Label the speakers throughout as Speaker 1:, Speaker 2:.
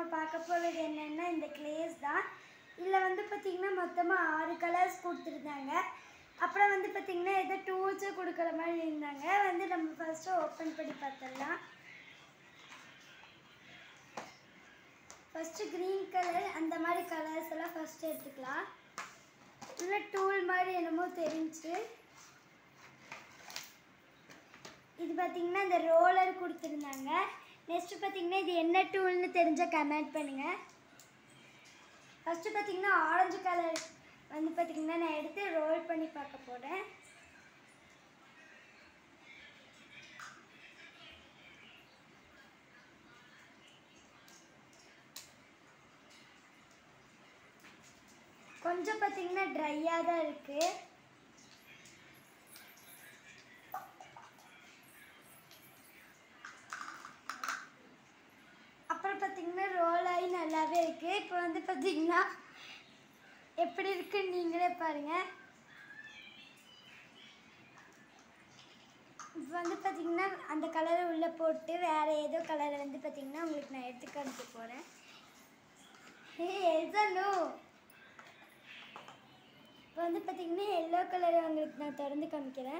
Speaker 1: பார்க்க போகிறது என்னென்னா இந்த கிளேஸ் தான் இதில் வந்து பார்த்திங்கன்னா மொத்தமாக ஆறு கலர்ஸ் கொடுத்துருந்தாங்க அப்புறம் வந்து பார்த்திங்கன்னா ஏதோ டூல்ஸும் கொடுக்குற மாதிரி இருந்தாங்க வந்து நம்ம ஃபஸ்ட்டு ஓப்பன் பண்ணி பார்த்துடலாம் ஃபஸ்ட்டு க்ரீன் கலர் அந்த மாதிரி கலர்ஸ் எல்லாம் ஃபஸ்ட்டு எடுத்துக்கலாம் இல்லை டூல் மாதிரி என்னமோ தெரிஞ்சு இது பார்த்தீங்கன்னா இந்த ரோலர் கொடுத்துருந்தாங்க நெக்ஸ்ட்டு பார்த்தீங்கன்னா இது என்ன டூல்னு தெரிஞ்சால் கமெண்ட் பண்ணுங்கள் ஃபஸ்ட்டு பார்த்தீங்கன்னா ஆரஞ்சு கலர் வந்து பார்த்தீங்கன்னா நான் எடுத்து ரோல் பண்ணி பார்க்க போகிறேன் கொஞ்சம் பார்த்தீங்கன்னா ட்ரையாக தான் இருக்குது அப்புறம் பார்த்தீங்கன்னா ரோல் ஆகி நல்லாவே இருக்குது இப்போ வந்து பார்த்தீங்கன்னா எப்படி இருக்குன்னு நீங்களே பாருங்கள் இப்போ வந்து பார்த்தீங்கன்னா அந்த கலரை உள்ளே போட்டு வேறு ஏதோ கலரை வந்து பார்த்தீங்கன்னா உங்களுக்கு நான் எடுத்து காமிக்க போகிறேன் ஏ எதனோ இப்போ வந்து பார்த்தீங்கன்னா எல்லோ கலரை உங்களுக்கு நான் திறந்து காமிக்கிறேன்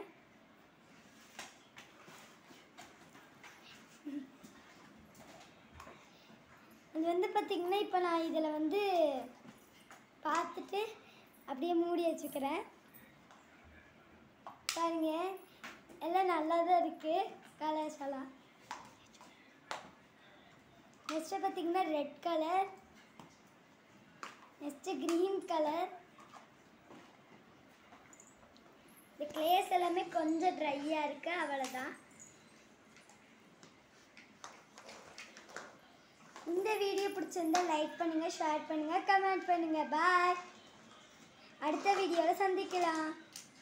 Speaker 1: இது வந்து பார்த்திங்கன்னா இப்போ நான் இதில் வந்து பார்த்துட்டு அப்படியே மூடி வச்சுக்கிறேன் பாருங்க எல்லாம் நல்லா தான் இருக்குது கலர்ஸ் எல்லாம் நெக்ஸ்ட்டு பார்த்தீங்கன்னா red colour next green colour இந்த கிளேஸ் எல்லாமே கொஞ்சம் ட்ரையாக இருக்குது அவ்வளோதான் இந்த வீடியோ பிடிச்சிருந்தா லைக் பண்ணுங்க ஷேர் பண்ணுங்க கமெண்ட் பண்ணுங்க பாய் அடுத்த வீடியோவில் சந்திக்கலாம்